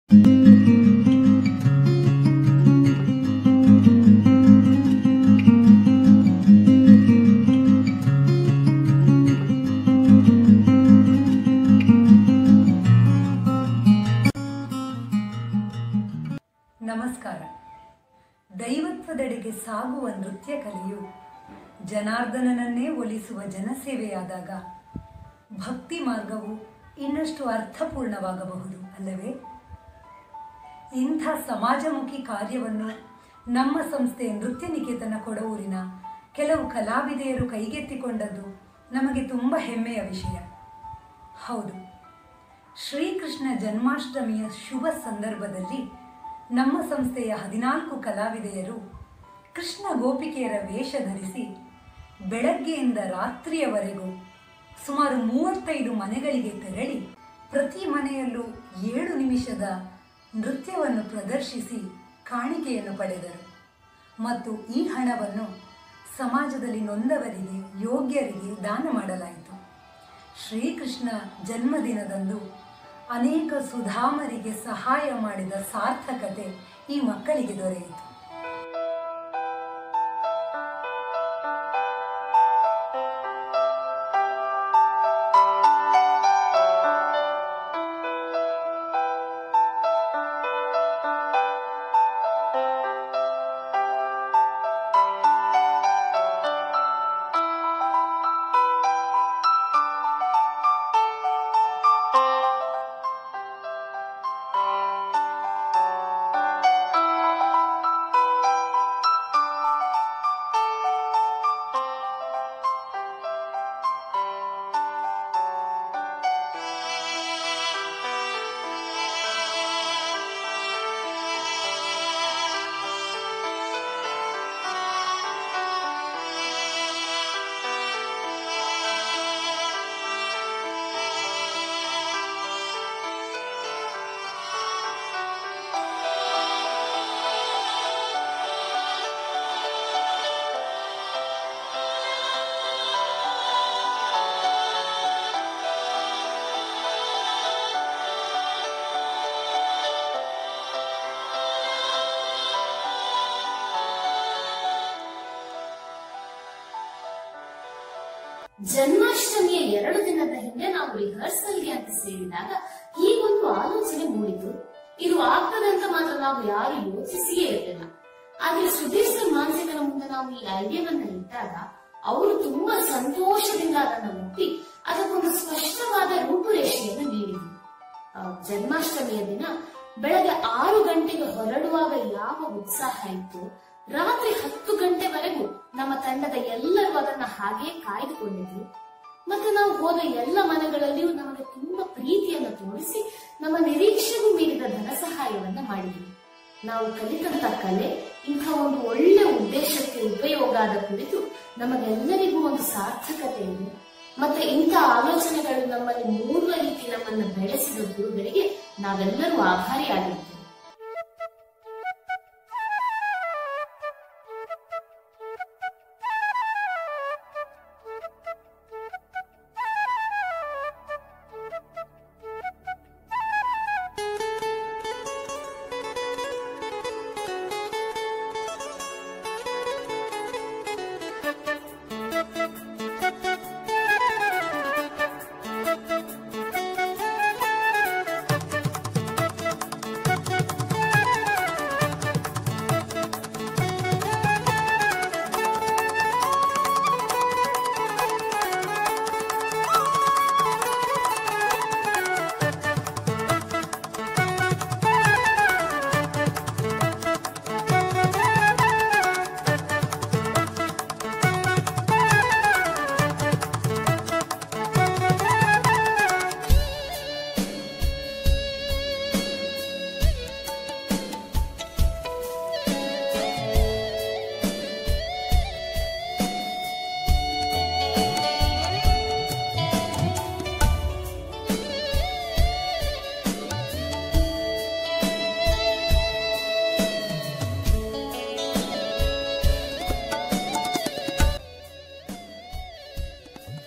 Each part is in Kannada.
ನಮಸ್ಕಾರ ದೈವತ್ವದೆಡೆಗೆ ಸಾಗುವ ನೃತ್ಯ ಕಲೆಯು ಜನಾರ್ದನನನ್ನೇ ಒಲಿಸುವ ಜನಸೇವೆಯಾದಾಗ ಭಕ್ತಿ ಮಾರ್ಗವು ಇನ್ನಷ್ಟು ಅರ್ಥಪೂರ್ಣವಾಗಬಹುದು ಅಲ್ಲವೇ ಇಂಥ ಸಮಾಜಮುಖಿ ಕಾರ್ಯವನ್ನು ನಮ್ಮ ಸಂಸ್ಥೆ ನೃತ್ಯ ನಿಕೇತನ ಕೊಡವೂರಿನ ಕೆಲವು ಕಲಾವಿದೆಯರು ಕೈಗೆತ್ತಿಕೊಂಡದ್ದು ನಮಗೆ ತುಂಬ ಹೆಮ್ಮೆಯ ವಿಷಯ ಹೌದು ಶ್ರೀಕೃಷ್ಣ ಜನ್ಮಾಷ್ಟಮಿಯ ಶುಭ ಸಂದರ್ಭದಲ್ಲಿ ನಮ್ಮ ಸಂಸ್ಥೆಯ ಹದಿನಾಲ್ಕು ಕಲಾವಿದೆಯರು ಕೃಷ್ಣ ಗೋಪಿಕೆಯರ ವೇಷ ಧರಿಸಿ ಬೆಳಗ್ಗೆಯಿಂದ ರಾತ್ರಿಯವರೆಗೂ ಸುಮಾರು ಮೂವತ್ತೈದು ಮನೆಗಳಿಗೆ ತೆರಳಿ ಪ್ರತಿ ಮನೆಯಲ್ಲೂ ಏಳು ನಿಮಿಷದ ನೃತ್ಯವನ್ನು ಪ್ರದರ್ಶಿಸಿ ಕಾಣಿಕೆಯನ್ನು ಪಡೆದರು ಮತ್ತು ಈ ಹಣವನ್ನು ಸಮಾಜದಲ್ಲಿ ನೊಂದವರಿಗೆ ಯೋಗ್ಯರಿಗೆ ದಾನ ಮಾಡಲಾಯಿತು ಶ್ರೀಕೃಷ್ಣ ಜನ್ಮದಿನದಂದು ಅನೇಕ ಸುಧಾಮರಿಗೆ ಸಹಾಯ ಮಾಡಿದ ಸಾರ್ಥಕತೆ ಈ ಮಕ್ಕಳಿಗೆ ದೊರೆಯಿತು ಜನ್ಮಾಷ್ಟಮಿಯ ಎರಡು ದಿನದ ಹಿಂದೆ ನಾವು ರಿಹರ್ಸಲ್ಗೆ ಅಂತ ಸೇರಿದಾಗ ಹೀಗೊಂದು ಆಲೋಚನೆ ಮೂಡಿತು ಇದು ಆಗ್ತದಂತ ಮಾತ್ರ ನಾವು ಯಾರು ಯೋಚಿಸಿಯೇ ಇರಲಿಲ್ಲ ಆದ್ರೆ ಸುಧೀರ್ ಸರ್ ಮಾನಸಿಕರ ಮುಂದೆ ನಾವು ಈ ಐಡಿಯಾವನ್ನ ಇಟ್ಟಾಗ ಅವರು ತುಂಬಾ ಸಂತೋಷದಿಂದ ಅದನ್ನ ಒಪ್ಪಿ ಅದಕ್ಕೊಂದು ಸ್ಪಷ್ಟವಾದ ರೂಪುರೇಷೆಯನ್ನು ನೀಡಿದರು ಆ, ಜನ್ಮಾಷ್ಟಮಿಯ ದಿನ ಬೆಳಗ್ಗೆ ಆರು ಗಂಟೆಗೆ ಹೊರಡುವಾಗ ಯಾವ ಉತ್ಸಾಹ ಇತ್ತು ರಾತ್ರಿ ಹತ್ತು ಗಂಟೆವರೆಗೂ ನಮ್ಮ ತಂಡದ ಎಲ್ಲರೂ ಅದನ್ನ ಹಾಗೆ ಕಾಯ್ದುಕೊಂಡಿದ್ರು ಮತ್ತೆ ನಾವು ಹೋದ ಎಲ್ಲ ಮನೆಗಳಲ್ಲಿಯೂ ನಮಗೆ ತುಂಬಾ ಪ್ರೀತಿಯನ್ನು ತೋರಿಸಿ ನಮ್ಮ ನಿರೀಕ್ಷೆಗೂ ಮೀರಿದ ಧನ ಸಹಾಯವನ್ನ ಮಾಡಿದ್ರು ನಾವು ಕಲಿತಂತ ಕಲೆ ಇಂಥ ಒಂದು ಒಳ್ಳೆ ಉದ್ದೇಶಕ್ಕೆ ಉಪಯೋಗ ಆದ ಕುರಿತು ನಮಗೆಲ್ಲರಿಗೂ ಒಂದು ಸಾರ್ಥಕತೆ ಇದೆ ಮತ್ತೆ ಇಂಥ ಆಲೋಚನೆಗಳು ನಮ್ಮಲ್ಲಿ ಮೂಡುವ ರೀತಿ ನಮ್ಮನ್ನು ಬೆಳೆಸಿದ ಗುರುಗಳಿಗೆ ನಾವೆಲ್ಲರೂ ಆಭಾರಿಯಾಗಿದ್ದೇವೆ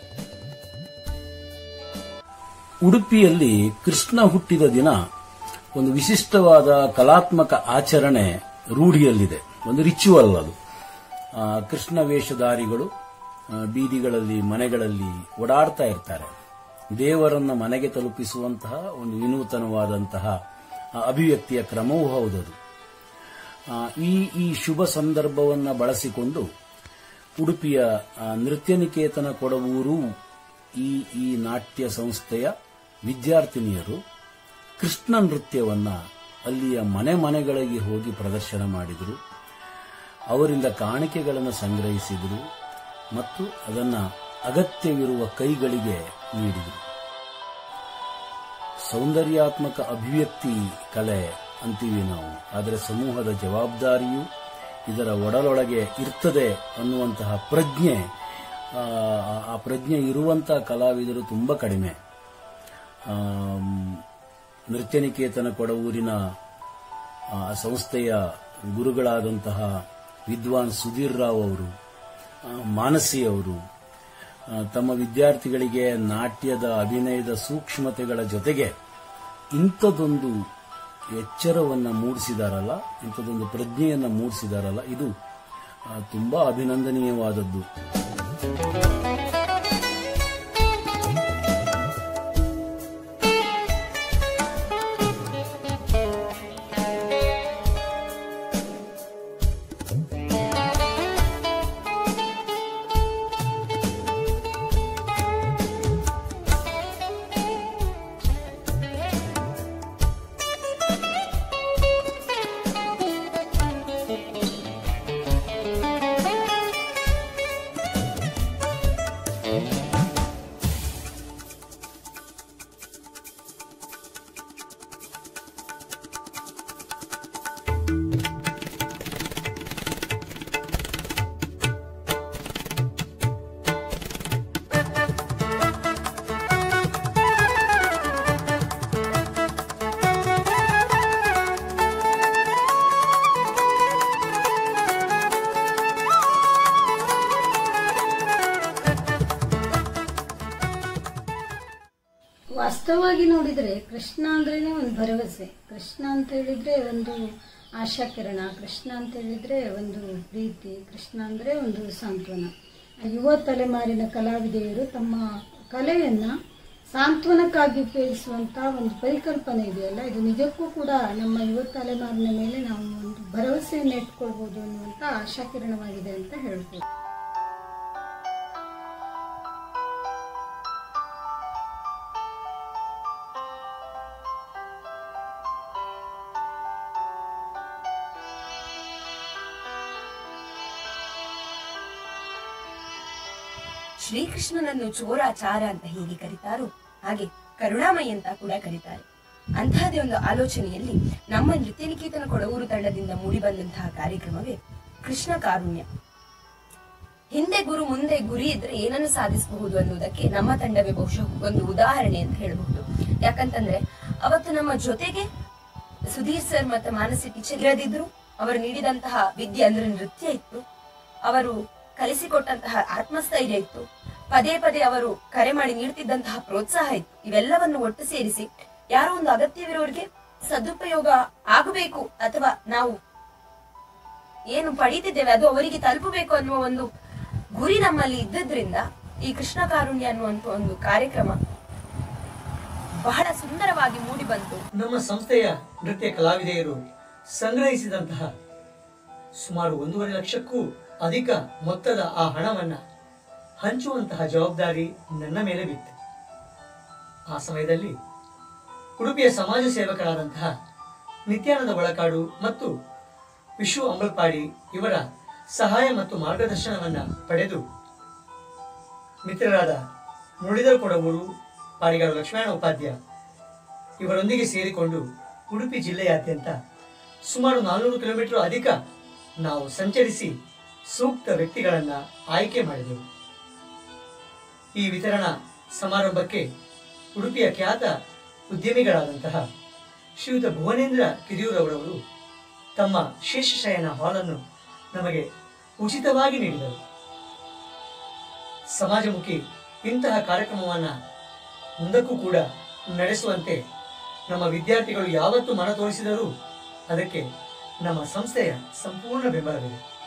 ಉಡುಪಿಯಲ್ಲಿ ಕೃಷ್ಣ ಹುಟ್ಟಿದ ದಿನ ಒಂದು ವಿಶಿಷ್ಟವಾದ ಕಲಾತ್ಮಕ ಆಚರಣೆ ರೂಢಿಯಲ್ಲಿದೆ ಒಂದು ರಿಚುವಲ್ ಅದು ಆ, ಕೃಷ್ಣ ವೇಷಧಾರಿಗಳು ಆ, ಬೀದಿಗಳಲ್ಲಿ ಮನೆಗಳಲ್ಲಿ ಓಡಾಡ್ತಾ ಇರ್ತಾರೆ ದೇವರನ್ನ ಮನೆಗೆ ತಲುಪಿಸುವಂತಹ ಒಂದು ವಿನೂತನವಾದಂತಹ ಆ, ಅಭಿವ್ಯಕ್ತಿಯ ಕ್ರಮವೂ ಹೌದದು ಆ, ಈ ಈ ಶುಭ ಸಂದರ್ಭವನ್ನ ಬಳಸಿಕೊಂಡು ಉಡುಪಿಯ ಆ, ನೃತ್ಯ ನಿಕೇತನ ಕೊಡವೂರು ಈ ಈ ನಾಟ್ಯ ಸಂಸ್ಥೆಯ ವಿದ್ಯಾರ್ಥಿನಿಯರು ಕೃಷ್ಣ ನೃತ್ಯವನ್ನ ಅಲ್ಲಿಯ ಮನೆ ಮನೆಗಳಿಗೆ ಹೋಗಿ ಪ್ರದರ್ಶನ ಮಾಡಿದರು ಅವರಿಂದ ಕಾಣಿಕೆಗಳನ್ನು ಸಂಗ್ರಹಿಸಿದರು ಮತ್ತು ಅದನ್ನ ಅಗತ್ಯವಿರುವ ಕೈಗಳಿಗೆ ನೀಡಿದರು ಸೌಂದರ್ಯಾತ್ಮಕ ಅಭಿವ್ಯಕ್ತಿ ಕಲೆ ಅಂತೀವಿ ನಾವು ಆದರೆ ಸಮೂಹದ ಜವಾಬ್ದಾರಿಯು ಇದರ ಒಡಲೊಳಗೆ ಇರ್ತದೆ ಅನ್ನುವಂತಹ ಪ್ರಜ್ಞೆ ಆ, ಆ ಪ್ರಜ್ಞೆ ಇರುವಂತಹ ಕಲಾವಿದರು ತುಂಬಾ ಕಡಿಮೆ ಆಮ್, ನೃತ್ಯ ನಿಕೇತನ ಕೊಡವೂರಿನ ಆ, ಸಂಸ್ಥೆಯ ಗುರುಗಳಾದಂತಹ ವಿದ್ವಾನ್ ಸುಧೀರ್ ರಾವ್ ಅವರು ಆ, ಮಾನಸಿ ಅವರು ಆ, ತಮ್ಮ ವಿದ್ಯಾರ್ಥಿಗಳಿಗೆ ನಾಟ್ಯದ ಅಭಿನಯದ ಸೂಕ್ಷ್ಮತೆಗಳ ಜೊತೆಗೆ ಇಂಥದೊಂದು ಎಚ್ಚರವನ್ನ ಮೂಡಿಸಿದಾರಲ್ಲ ಇಂಥದೊಂದು ಪ್ರಜ್ಞೆಯನ್ನ ಮೂಡಿಸಿದಾರಲ್ಲ ಇದು ಆ, ತುಂಬಾ ಅಭಿನಂದನೀಯವಾದದ್ದು ವಾಸ್ತವವಾಗಿ ನೋಡಿದ್ರೆ ಕೃಷ್ಣ ಅಂದ್ರೇನೆ ಒಂದು ಭರವಸೆ ಕೃಷ್ಣ ಅಂತ ಹೇಳಿದ್ರೆ ಒಂದು ಆಶಾಕಿರಣ ಕೃಷ್ಣ ಅಂತ ಹೇಳಿದ್ರೆ ಒಂದು ಪ್ರೀತಿ ಕೃಷ್ಣ ಅಂದ್ರೆ ಒಂದು ಸಾಂತ್ವನ ಯುವ ತಲೆಮಾರಿನ ಕಲಾವಿದೆಯರು ತಮ್ಮ ಕಲೆಯನ್ನ ಸಾಂತ್ವನಕ್ಕಾಗಿ ಉಪಯೋಗಿಸುವಂತ ಒಂದು ಪರಿಕಲ್ಪನೆ ಇದೆಯಲ್ಲ ಇದು ನಿಜಕ್ಕೂ ಕೂಡ ನಮ್ಮ ಯುವ ತಲೆಮಾರಿನ ಮೇಲೆ ನಾವು ಒಂದು ಭರವಸೆಯನ್ನು ಇಟ್ಕೊಳ್ಬಹುದು ಅನ್ನುವಂತ ಆಶಾಕಿರಣವಾಗಿದೆ ಅಂತ ಹೇಳ್ಬೋದು ಶ್ರೀಕೃಷ್ಣನನ್ನು ಚೋರಾಚಾರ ಅಂತ ಹೇಗೆ ಕರೀತಾರೋ ಹಾಗೆ ಕರುಣಾಮಯಿ ಅಂತ ಕೂಡ ಕರೀತಾರೆ ಅಂತಹದೇ ಒಂದು ಆಲೋಚನೆಯಲ್ಲಿ ನಮ್ಮ ನೃತ್ಯ ನಿಕೇತನ ಕೊಡವೂರು ತಂಡದಿಂದ ಮೂಡಿಬಂದಂತಹ ಕಾರ್ಯಕ್ರಮವೇ ಕೃಷ್ಣ ಕಾರುಣ್ಯ ಹಿಂದೆ ಗುರು ಮುಂದೆ ಗುರಿ ಇದ್ರೆ ಏನನ್ನು ಸಾಧಿಸಬಹುದು ಅನ್ನುವುದಕ್ಕೆ ನಮ್ಮ ತಂಡವೇ ಬಹುಶಃ ಒಂದು ಉದಾಹರಣೆ ಅಂತ ಹೇಳಬಹುದು ಯಾಕಂತಂದ್ರೆ ಅವತ್ತು ನಮ್ಮ ಜೊತೆಗೆ ಸುಧೀರ್ ಸರ್ ಮತ್ತೆ ಮಾನಸಿ ಟೀಚರ್ ಇರದಿದ್ರು ಅವರು ನೀಡಿದಂತಹ ವಿದ್ಯೆ ಅಂದ್ರೆ ನೃತ್ಯ ಇತ್ತು ಅವರು ಕಲಿಸಿಕೊಟ್ಟಂತಹ ಆತ್ಮಸ್ಥೈರ್ಯ ಇತ್ತು ಪದೇ ಪದೇ ಅವರು ಕರೆ ಮಾಡಿ ನೀಡ್ತಿದ್ದಂತಹ ಪ್ರೋತ್ಸಾಹ ಇತ್ತು ಇವೆಲ್ಲವನ್ನು ಒಟ್ಟು ಸೇರಿಸಿ ಯಾರೋ ಒಂದು ಅಗತ್ಯವಿರೋರಿಗೆ ಸದುಪಯೋಗ ಆಗಬೇಕು ಅಥವಾ ನಾವು ಏನು ಪಡೀತಿದ್ದೇವೆ ಅದು ಅವರಿಗೆ ತಲುಪಬೇಕು ಅನ್ನುವ ಒಂದು ಗುರಿ ನಮ್ಮಲ್ಲಿ ಇದ್ದದ್ರಿಂದ ಈ ಕೃಷ್ಣ ಕಾರುಣ್ಯ ಅನ್ನುವಂತ ಒಂದು ಕಾರ್ಯಕ್ರಮ ಬಹಳ ಸುಂದರವಾಗಿ ಮೂಡಿ ಬಂತು ನಮ್ಮ ಸಂಸ್ಥೆಯ ನೃತ್ಯ ಕಲಾವಿದೆಯರು ಸಂಗ್ರಹಿಸಿದಂತಹ ಸುಮಾರು ಒಂದೂವರೆ ಲಕ್ಷಕ್ಕೂ ಅಧಿಕ ಮೊತ್ತದ ಆ ಹಣವನ್ನ ಹಂಚುವಂತಹ ಜವಾಬ್ದಾರಿ ನನ್ನ ಮೇಲೆ ಬಿತ್ತು ಆ ಸಮಯದಲ್ಲಿ ಉಡುಪಿಯ ಸಮಾಜ ಸೇವಕರಾದಂತಹ ನಿತ್ಯಾನಂದ ಒಳಕಾಡು ಮತ್ತು ವಿಶ್ವ ಅಂಬಲ್ಪಾಡಿ ಇವರ ಸಹಾಯ ಮತ್ತು ಮಾರ್ಗದರ್ಶನವನ್ನ ಪಡೆದು ಮಿತ್ರರಾದ ಮುರಳೀಧರ ಕೊಡಗೂರು ಪಾರಿಗಾರು ಲಕ್ಷ್ಮಣ ಉಪಾಧ್ಯ ಇವರೊಂದಿಗೆ ಸೇರಿಕೊಂಡು ಉಡುಪಿ ಜಿಲ್ಲೆಯಾದ್ಯಂತ ಸುಮಾರು ನಾನ್ನೂರು ಕಿಲೋಮೀಟರ್ ಅಧಿಕ ನಾವು ಸಂಚರಿಸಿ ಸೂಕ್ತ ವ್ಯಕ್ತಿಗಳನ್ನ ಆಯ್ಕೆ ಮಾಡಿದೆವು ಈ ವಿತರಣಾ ಸಮಾರಂಭಕ್ಕೆ ಉಡುಪಿಯ ಖ್ಯಾತ ಉದ್ಯಮಿಗಳಾದಂತಹ ಶ್ರೀಯುತ ಭುವನೇಂದ್ರ ಕಿರಿಯೂರವರವರು ತಮ್ಮ ಶೇಷಶಯನ ಹಾಲನ್ನು ನಮಗೆ ಉಚಿತವಾಗಿ ನೀಡಿದರು ಸಮಾಜಮುಖಿ ಇಂತಹ ಕಾರ್ಯಕ್ರಮವನ್ನ ಮುಂದಕ್ಕೂ ಕೂಡ ನಡೆಸುವಂತೆ ನಮ್ಮ ವಿದ್ಯಾರ್ಥಿಗಳು ಯಾವತ್ತು ಮನ ತೋರಿಸಿದರೂ ಅದಕ್ಕೆ ನಮ್ಮ ಸಂಸ್ಥೆಯ ಸಂಪೂರ್ಣ ಬೆಂಬಲವಿದೆ